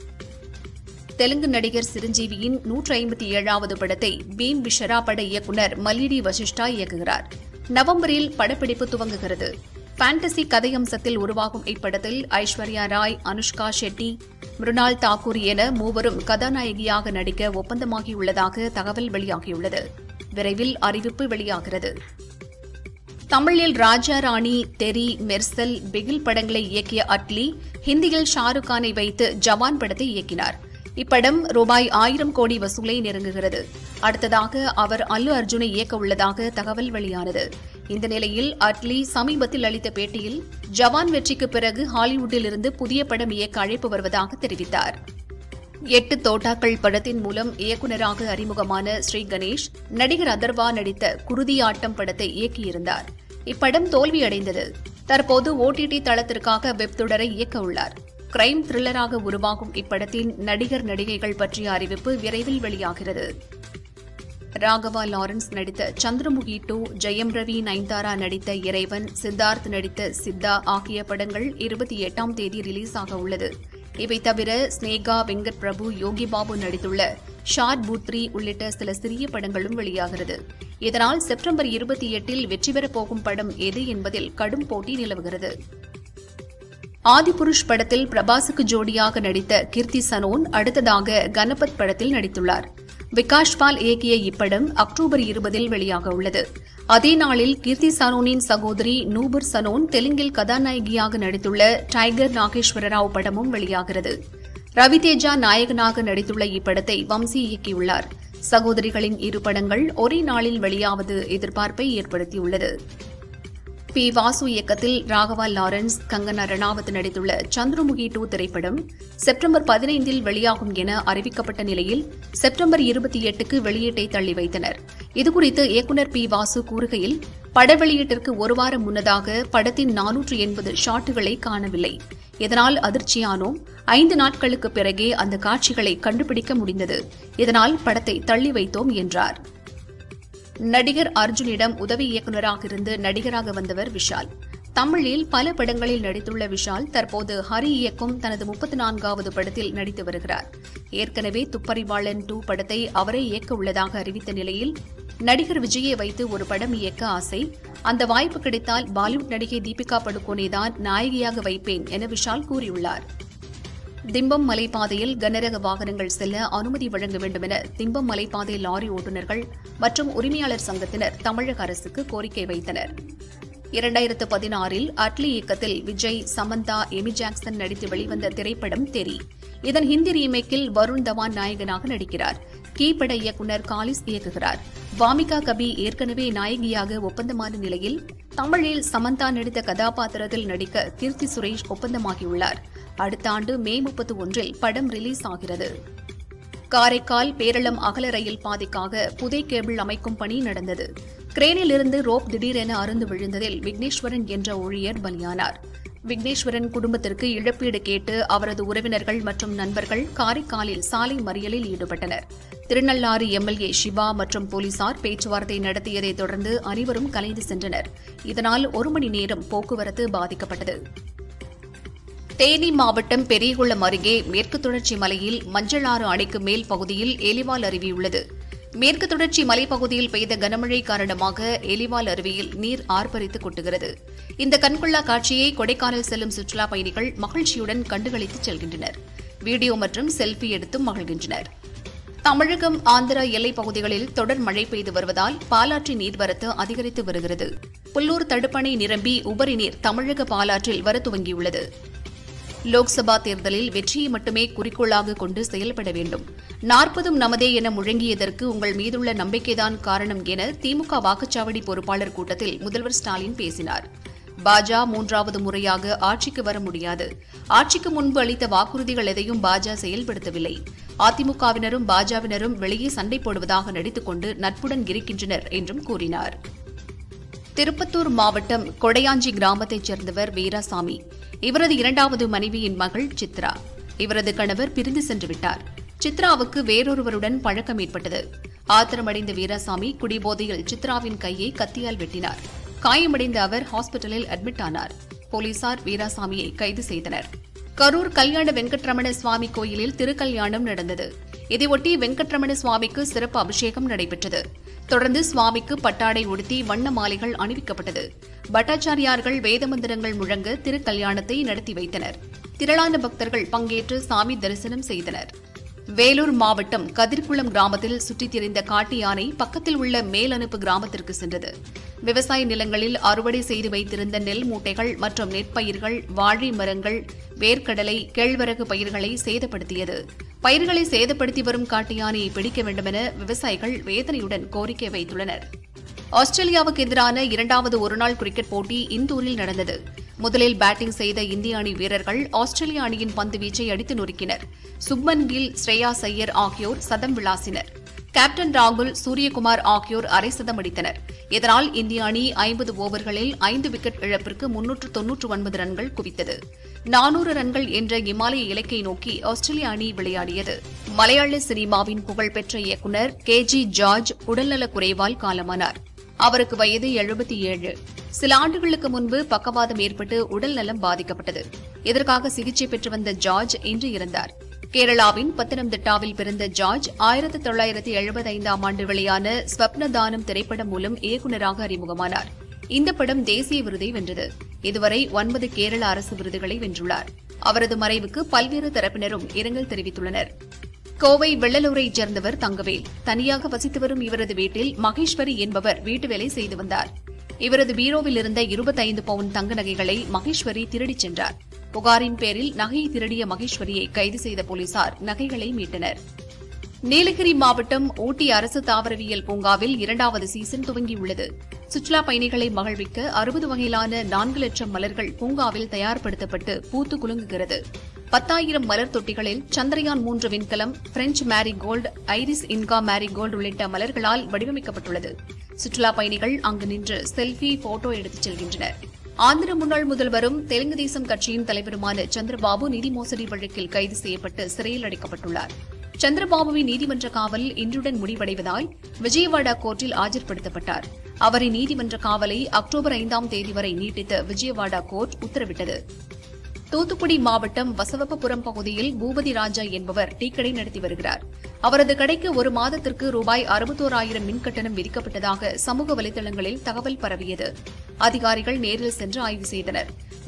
தெலுங்கு நடிகர் சிரஞ்சீவியின் நூற்று ஐம்பத்தி ஏழாவது படத்தை பீம் விஷரா பட இயக்குநர் மல்லிடி வசிஷ்டா இயக்குகிறார் நவம்பரில் படப்பிடிப்பு துவங்குகிறது பாண்டசி கதையம்சத்தில் உருவாகும் இப்படத்தில் ஐஸ்வர்யா ராய் அனுஷ்கா ஷெட்டி மிருணால் தாக்கூர் என மூவரும் கதாநாயகியாக நடிக்க ஒப்பந்தமாகியுள்ளதாக தகவல் வெளியாகியுள்ளது விரைவில் அறிவிப்பு வெளியாகிறது தமிழில் ராஜா ராணி தெரி மெர்சல் பிகில் படங்களை இயக்கிய அட்லி ஹிந்தியில் ஷாருக் கானை வைத்து ஜவான் படத்தை இயக்கினார் இப்படம் ரூபாய் ஆயிரம் கோடி வசூலை நெருங்குகிறது அடுத்ததாக அவர் அல்லு அர்ஜுனை இயக்க உள்ளதாக தகவல் வெளியானது இந்த நிலையில் அட்லி சமீபத்தில் அளித்த பேட்டியில் ஜவான் வெற்றிக்கு பிறகு ஹாலிவுட்டில் இருந்து புதிய படம் இயக்க அழைப்பு வருவதாக தெரிவித்தார் எட்டு தோட்டாக்கள் படத்தின் மூலம் இயக்குநராக அறிமுகமான ஸ்ரீ கணேஷ் நடிகர் அதர்வா நடித்த குருதியாட்டம் படத்தை இயக்கியிருந்தார் இப்படம் தோல்வியடைந்தது தற்போது ஓடிடி தளத்திற்காக வெப் தொடரை இயக்க உள்ளார் கிரைம் த்ரில்லராக உருவாகும் இப்படத்தின் நடிகர் நடிகைகள் பற்றிய அறிவிப்பு விரைவில் வெளியாகிறது ராகவா லாரன்ஸ் நடித்த சந்திரமுகி டூ ஜெயம் ரவி நயன்தாரா நடித்த இறைவன் சித்தார்த் நடித்த சித்தா ஆகிய படங்கள் இருபத்தி எட்டாம் தேதி ரிலீஸ் ஆக உள்ளது இவை தவிர ஸ்னேகா வெங்கட் பிரபு யோகி பாபு நடித்துள்ள ஷார்ட் பூத்ரி உள்ளிட்ட சில சிறிய படங்களும் வெளியாகிறது இதனால் செப்டம்பர் இருபத்தி எட்டில் வெற்றி பெறப் போகும் படம் எது என்பதில் கடும் போட்டி நிலவுகிறது ஆதிபுருஷ் படத்தில் பிரபாஸுக்கு ஜோடியாக நடித்த கீர்த்தி சனோன் அடுத்ததாக கணபத் படத்தில் நடித்துள்ளார் விகாஷ் பால் இயக்கிய இப்படம் அக்டோபர் இருபதில் வெளியாக உள்ளது அதே நாளில் கீர்த்தி சனோனின் சகோதரி நூபர் சனோன் தெலுங்கில் கதாநாயகியாக நடித்துள்ள டைகர் நாகேஸ்வர ராவ் படமும் வெளியாகிறது ரவிதேஜா நாயகனாக நடித்துள்ள இப்படத்தை வம்சி இயக்கியுள்ளார் சகோதரிகளின் இரு படங்கள் ஒரே நாளில் வெளியாவது எதிர்பார்ப்பை ஏற்படுத்தியுள்ளது பி வாசு இயக்கத்தில் ராகவா லாரன்ஸ் கங்கனா ரணாவத் நடித்துள்ள சந்திரமுகி டூ திரைப்படம் செப்டம்பர் பதினைந்தில் வெளியாகும் என அறிவிக்கப்பட்ட நிலையில் செப்டம்பர் இருபத்தி எட்டுக்கு வெளியீட்டை தள்ளி வைத்தனர் இதுகுறித்து இயக்குநர் பி வாசு கூறுகையில் பட வெளியீட்டிற்கு ஒரு வாரம் முன்னதாக படத்தின் நானூற்று எண்பது ஷாட்டுகளை காணவில்லை இதனால் அதிர்ச்சியானோம் ஐந்து நாட்களுக்கு பிறகே அந்த காட்சிகளை கண்டுபிடிக்க முடிந்தது இதனால் படத்தை தள்ளி வைத்தோம் என்றார் நடிகர் அர்ஜுனிடம் உதவி இயக்குநராக இருந்து நடிகராக வந்தவர் விஷால் தமிழில் பல படங்களில் நடித்துள்ள விஷால் தற்போது ஹரி இயக்கும் தனது முப்பத்தி நான்காவது படத்தில் நடித்து வருகிறார் ஏற்கனவே துப்பறிவாளன் டூ படத்தை அவரே இயக்க உள்ளதாக அறிவித்த நிலையில் நடிகர் விஜயை வைத்து ஒரு படம் இயக்க ஆசை அந்த வாய்ப்பு கிடைத்தால் பாலிவுட் நடிகை தீபிகா படுகோனே தான் நாயகியாக வைப்பேன் என விஷால் கூறியுள்ளார் திம்பம் மலைப்பாதையில் கனரக வாகனங்கள் செல்ல அனுமதி வழங்க வேண்டும் என திம்பம் மலைப்பாதை லாரி ஓட்டுநர்கள் மற்றும் உரிமையாளர் சங்கத்தினர் தமிழக அரசுக்கு கோரிக்கை வைத்தனர் இரண்டாயிரத்து பதினாறில் அட்லி இயக்கத்தில் விஜய் சமந்தா எமி ஜாக்சன் நடித்து வெளிவந்த திரைப்படம் தெரி இதன் ஹிந்தி ரீமேக்கில் வருண் தவான் நாயகனாக நடிக்கிறார் கீ பட இயக்குநர் காலிஸ் இயக்குகிறார் வாமிகா கபி ஏற்கனவே நாயகியாக ஒப்பந்தமான நிலையில் தமிழில் சமந்தா நடித்த கதாபாத்திரத்தில் நடிக்க கீர்த்தி சுரேஷ் ஒப்பந்தமாகியுள்ளார் அடுத்த ஆண்டு மே முப்பத்தி ஒன்றில் படம் ரிலீஸ் ஆகிறது காரைக்கால் பேரளம் அகல ரயில் பாதைக்காக புதை கேபிள் அமைக்கும் பணி நடந்தது கிரேனில் இருந்து ரோப் திடீரென அருந்து விழுந்ததில் விக்னேஸ்வரன் என்ற ஊழியர் பலியானார் விக்னேஸ்வரன் குடும்பத்திற்கு இழப்பீடு கேட்டு அவரது உறவினர்கள் மற்றும் நண்பர்கள் காரைக்காலில் சாலை மறியலில் ஈடுபட்டனர் திருநள்ளாறு எம்எல்ஏ சிவா மற்றும் போலீசார் பேச்சுவார்த்தை நடத்தியதைத் தொடர்ந்து அனைவரும் கலைந்து சென்றனர் இதனால் ஒரு மணி நேரம் போக்குவரத்து பாதிக்கப்பட்டது தேனி மாவட்டம் பெரியகுளம் அருகே மேற்கு தொடர்ச்சி மலையில் மஞ்சளாறு அணைக்கு மேல் பகுதியில் எலிவால் அருவி உள்ளது மேற்கு தொடர்ச்சி மலைப்பகுதியில் பெய்த கனமழை காரணமாக எலிவால் அருவியில் நீர் ஆர்ப்பரித்து கொட்டுகிறது இந்த கண்கொள்ளா காட்சியை கொடைக்கானல் செல்லும் சுற்றுலாப் பயணிகள் மகிழ்ச்சியுடன் கண்டுகளித்து செல்கின்றனர் வீடியோ மற்றும் செல்ஃபி எடுத்தும் மகிழ்கின்றனர் தமிழகம் ஆந்திரா எல்லைப் பகுதிகளில் தொடர் மழை பெய்து வருவதால் பாலாற்றின் நீர்வரத்து அதிகரித்து வருகிறது புல்லூர் தடுப்பணை நிரம்பி உபரி நீர் தமிழக பாலாற்றில் வர துவங்கியுள்ளது லோக்சபா தேர்தலில் வெற்றியை மட்டுமே குறிக்கோளாக கொண்டு செயல்பட வேண்டும் நாற்பதும் நமதே என முழங்கியதற்கு உங்கள் மீதுள்ள நம்பிக்கைதான் காரணம் என திமுக வாக்குச்சாவடி பொறுப்பாளர் கூட்டத்தில் முதல்வர் ஸ்டாலின் பேசினார் பாஜ மூன்றாவது முறையாக ஆட்சிக்கு வர முடியாது ஆட்சிக்கு முன்பு அளித்த வாக்குறுதிகள் எதையும் பாஜ செயல்படுத்தவில்லை அதிமுகவினரும் பாஜவினரும் வெளியே சண்டை போடுவதாக நடித்துக் கொண்டு நட்புடன் இருக்கின்றனர் என்றும் கூறினார் திருப்பத்தூர் மாவட்டம் கொடையாஞ்சி கிராமத்தைச் சேர்ந்தவர் வீராசாமி இவரது இரண்டாவது மனைவியின் மகள் சித்ரா இவரது கணவர் பிரிந்து சென்று விட்டார் சித்ராவுக்கு வேறொருவருடன் பழக்கம் ஏற்பட்டது ஆத்திரமடைந்த வீராசாமி குடிபோதையில் சித்ராவின் கையை கத்தியால் வெட்டினார் காயமடைந்த அவர் ஹாஸ்பிட்டலில் அட்மிட் ஆனார் போலீசார் வீராசாமியை கைது செய்தனர் கரூர் கல்யாண வெங்கட்ரமண சுவாமி கோயிலில் திருக்கல்யாணம் நடந்தது இதையொட்டி வெங்கட்ரமண சுவாமிக்கு சிறப்பு அபிஷேகம் நடைபெற்றது தொடர்ந்து சுவாமிக்கு பட்டாடை உடுத்தி வண்ண மாலைகள் அணிவிக்கப்பட்டது பட்டாச்சாரியார்கள் வேத மந்திரங்கள் முழங்க திருக்கல்யாணத்தை நடத்தி வைத்தனர் திரளான பக்தர்கள் பங்கேற்று சாமி தரிசனம் செய்தனர் வேலூர் மாவட்டம் கதிர்குளம் கிராமத்தில் சுற்றித் திரிந்த காட்டு யானை பக்கத்தில் உள்ள மேலனுப்பு கிராமத்திற்கு சென்றது விவசாய நிலங்களில் அறுவடை செய்து வைத்திருந்த நெல் மூட்டைகள் மற்றும் நெற்பயிர்கள் வாழை மரங்கள் வேர்க்கடலை கேழ்வரகு பயிர்களை சேதப்படுத்தியது பயிர்களை சேதப்படுத்தி வரும் காட்டு யானையை பிடிக்க வேண்டுமென விவசாயிகள் வேதனையுடன் கோரிக்கை வைத்துள்ளனர் ஆஸ்திரேலியாவுக்கு எதிரான இரண்டாவது ஒருநாள் கிரிக்கெட் போட்டி இந்தூரில் நடந்தது முதலில் பேட்டிங் செய்த இந்திய அணி வீரர்கள் ஆஸ்திரேலிய அணியின் பந்து வீச்சை அடித்து நொறுக்கினர் சுப்மன் கில் ஸ்ரேயா சையர் ஆகியோர் சதம் விளாசினர் கேப்டன் ராகுல் சூரியகுமார் ஆகியோர் அரை சதம் அடித்தனர் இதனால் இந்திய அணி ஐம்பது ஓவர்களில் ஐந்து விக்கெட் இழப்பிற்கு முன்னூற்று தொன்னூற்று ஒன்பது ரன்கள் குவித்தது நானூறு ரன்கள் என்ற இமாலய இலக்கை நோக்கி ஆஸ்திரேலிய அணி விளையாடியது மலையாள சினிமாவின் புகழ்பெற்ற இயக்குநர் கே ஜி ஜார்ஜ் உடல்நலக் குறைவால் காலமானார் அவருக்கு வயது எழுபத்தி ஏழு சில ஆண்டுகளுக்கு முன்பு பக்கவாதம் ஏற்பட்டு உடல் நலம் பாதிக்கப்பட்டது இதற்காக சிகிச்சை பெற்று வந்த ஜார்ஜ் இன்று இறந்தார் கேரளாவின் பத்தனம்திட்டாவில் பிறந்த ஜார்ஜ் ஆயிரத்தி தொள்ளாயிரத்தி எழுபத்தைந்தாம் ஆண்டு வெளியான ஸ்வப்னதானம் திரைப்படம் மூலம் இயக்குநராக அறிமுகமானார் இந்த படம் தேசிய விருதை வென்றது இதுவரை ஒன்பது கேரள அரசு விருதுகளை வென்றுள்ளார் அவரது மறைவுக்கு பல்வேறு தரப்பினரும் இரங்கல் தெரிவித்துள்ளனர் கோவை வெள்ளலூரைச் சேர்ந்தவர் தங்கவேல் தனியாக வசித்து வரும் இவரது வீட்டில் மகேஸ்வரி என்பவர் வீட்டு வேலை செய்து வந்தார் இவரது பீரோவில் இருந்த இருபத்தைந்து பவுன் தங்க நகைகளை மகேஸ்வரி திருடிச் சென்றார் புகாரின் பேரில் நகையை திருடிய மகேஸ்வரியை கைது செய்த போலீசார் நகைகளை மீட்டனர் நீலகிரி மாவட்டம் ஊட்டி அரசு தாவரவியல் பூங்காவில் இரண்டாவது சீசன் துவங்கியுள்ளது சுற்றுலா பயணிகளை மகிழ்விக்க அறுபது வகையிலான நான்கு லட்சம் மலர்கள் பூங்காவில் தயார்படுத்தப்பட்டு பூத்து குலுங்குகிறது பத்தாயிரம் மலர் தொட்டிகளில் சந்திரயான் மூன்று விண்கலம் French marigold iris Inca marigold உள்ளிட்ட மலர்களால் வடிவமைக்கப்பட்டுள்ளது சுற்றுலா பயணிகள் அங்கு நின்று செல்ஃபி போட்டோ எடுத்துச் செல்கின்றனர் ஆந்திர முன்னாள் முதல்வரும் தெலுங்கு தேசம் கட்சியின் தலைவருமான சந்திரபாபு நிதி மோசடி வழக்கில் கைது செய்யப்பட்டு சிறையில் அடைக்கப்பட்டுள்ளார் சந்திரபாபுவின் நீதிமன்ற காவல் இன்றுடன் முடிவடைவதால் விஜயவாடா கோர்ட்டில் ஆஜர்படுத்தப்பட்டார் அவரின் நீதிமன்ற காவலை அக்டோபர் ஐந்தாம் தேதி வரை நீட்டித்து விஜயவாடா கோர்ட் உத்தரவிட்டது தூத்துக்குடி மாவட்டம் வசவப்பபுரம் பகுதியில் பூபதி ராஜா என்பவர் டீக்கடை நடத்தி வருகிறார் அவரது கடைக்கு ஒரு மாதத்திற்கு ரூபாய் அறுபத்தோராயிரம் மின் கட்டணம் விதிக்கப்பட்டதாக சமூக வலைதளங்களில் தகவல் பரவியது அதிகாரிகள் நேரில் சென்று ஆய்வு செய்தனர்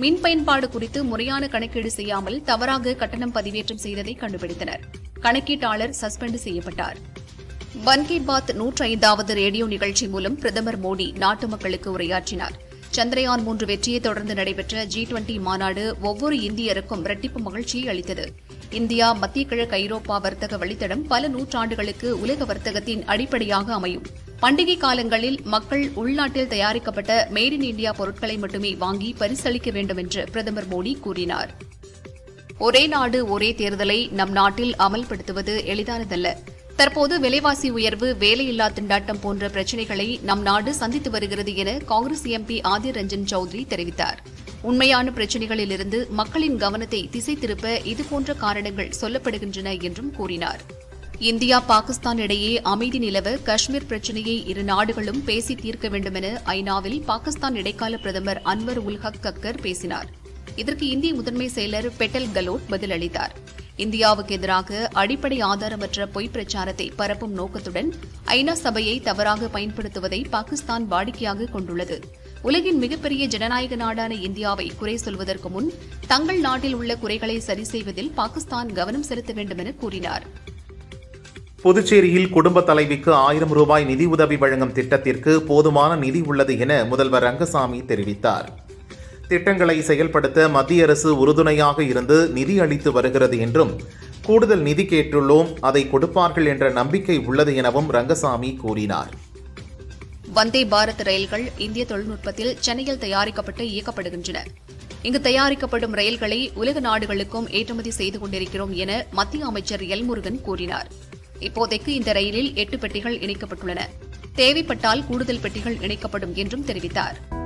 மின் பயன்பாடு குறித்து முறையான கணக்கீடு செய்யாமல் தவறாக கட்டணம் பதிவேற்றம் செய்ததை கண்டுபிடித்தனர் கணக்கீட்டாளர் சஸ்பெண்ட் செய்யப்பட்டார் மன் கி பாத் நூற்றி ஐந்தாவது ரேடியோ நிகழ்ச்சி மூலம் பிரதமர் மோடி நாட்டு மக்களுக்கு உரையாற்றினார் சந்திரயான் மூன்று வெற்றியை தொடர்ந்து நடைபெற்ற ஜி டுவெண்டி மாநாடு ஒவ்வொரு இந்தியருக்கும் இரட்டிப்பு மகிழ்ச்சியை அளித்தது இந்தியா மத்திய கிழக்கு ஐரோப்பா வர்த்தக வழித்தடம் பல நூற்றாண்டுகளுக்கு உலக வர்த்தகத்தின் அடிப்படையாக அமையும் பண்டிகை காலங்களில் மக்கள் உள்நாட்டில் தயாரிக்கப்பட்ட மேட் இன் இந்தியா பொருட்களை மட்டுமே வாங்கி பரிசளிக்க வேண்டும் என்று பிரதமர் மோடி கூறினார் ஒரே நாடு ஒரே தேர்தலை நம் நாட்டில் அமல்படுத்துவது எளிதானதல்ல தற்போது விலைவாசி உயர்வு வேலையில்லா திண்டாட்டம் போன்ற பிரச்சினைகளை நம் நாடு சந்தித்து வருகிறது என காங்கிரஸ் எம்பி ஆதிர் ரஞ்சன் சௌத்ரி தெரிவித்தார் உண்மையான பிரச்சினைகளிலிருந்து மக்களின் கவனத்தை திசை திருப்ப இதுபோன்ற காரணங்கள் சொல்லப்படுகின்றன என்றும் கூறினார் இந்தியா பாகிஸ்தான் இடையே அமைதி நிலவ காஷ்மீர் பிரச்சினையை இரு நாடுகளும் பேசி தீர்க்க வேண்டும் என ஐநாவில் பாகிஸ்தான் இடைக்கால பிரதமர் அன்வர் உல் ஹக் கக்கர் பேசினார் இதற்கு இந்திய முதன்மை செயலர் பெட்டல் கலோட் பதிலளித்தார் இந்தியாவுக்கு எதிராக அடிப்படை ஆதாரமற்ற பொய் பிரச்சாரத்தை பரப்பும் நோக்கத்துடன் ஐநா சபையை தவறாக பயன்படுத்துவதை பாகிஸ்தான் வாடிக்கையாக கொண்டுள்ளது உலகின் மிகப்பெரிய ஜனநாயக நாடான இந்தியாவை குறை சொல்வதற்கு முன் தங்கள் நாட்டில் உள்ள குறைகளை சரி செய்வதில் பாகிஸ்தான் கவனம் செலுத்த வேண்டும் என கூறினார் புதுச்சேரியில் குடும்ப தலைவிக்கு ஆயிரம் ரூபாய் நிதி உதவி வழங்கும் திட்டத்திற்கு போதுமான நிதி உள்ளது என முதல்வர் ரங்கசாமி தெரிவித்தார் திட்டங்களை செயல்படுத்த மத்திய அரசு உறுதுணையாக இருந்து நிதி அளித்து வருகிறது என்றும் கூடுதல் நிதி கேட்டுள்ளோம் அதை கொடுப்பார்கள் என்ற நம்பிக்கை உள்ளது எனவும் ரங்கசாமி கூறினார் வந்தே பாரத் ரயில்கள் இந்திய தொழில்நுட்பத்தில் சென்னையில் தயாரிக்கப்பட்டு இயக்கப்படுகின்றன இங்கு தயாரிக்கப்படும் ரயில்களை உலக நாடுகளுக்கும் ஏற்றுமதி செய்து கொண்டிருக்கிறோம் என மத்திய அமைச்சர் எல் முருகன் கூறினார் இப்போதைக்கு இந்த ரயிலில் எட்டு பெட்டிகள் இணைக்கப்பட்டுள்ளன தேவைப்பட்டால் கூடுதல் பெட்டிகள் இணைக்கப்படும் என்றும் தெரிவித்தார்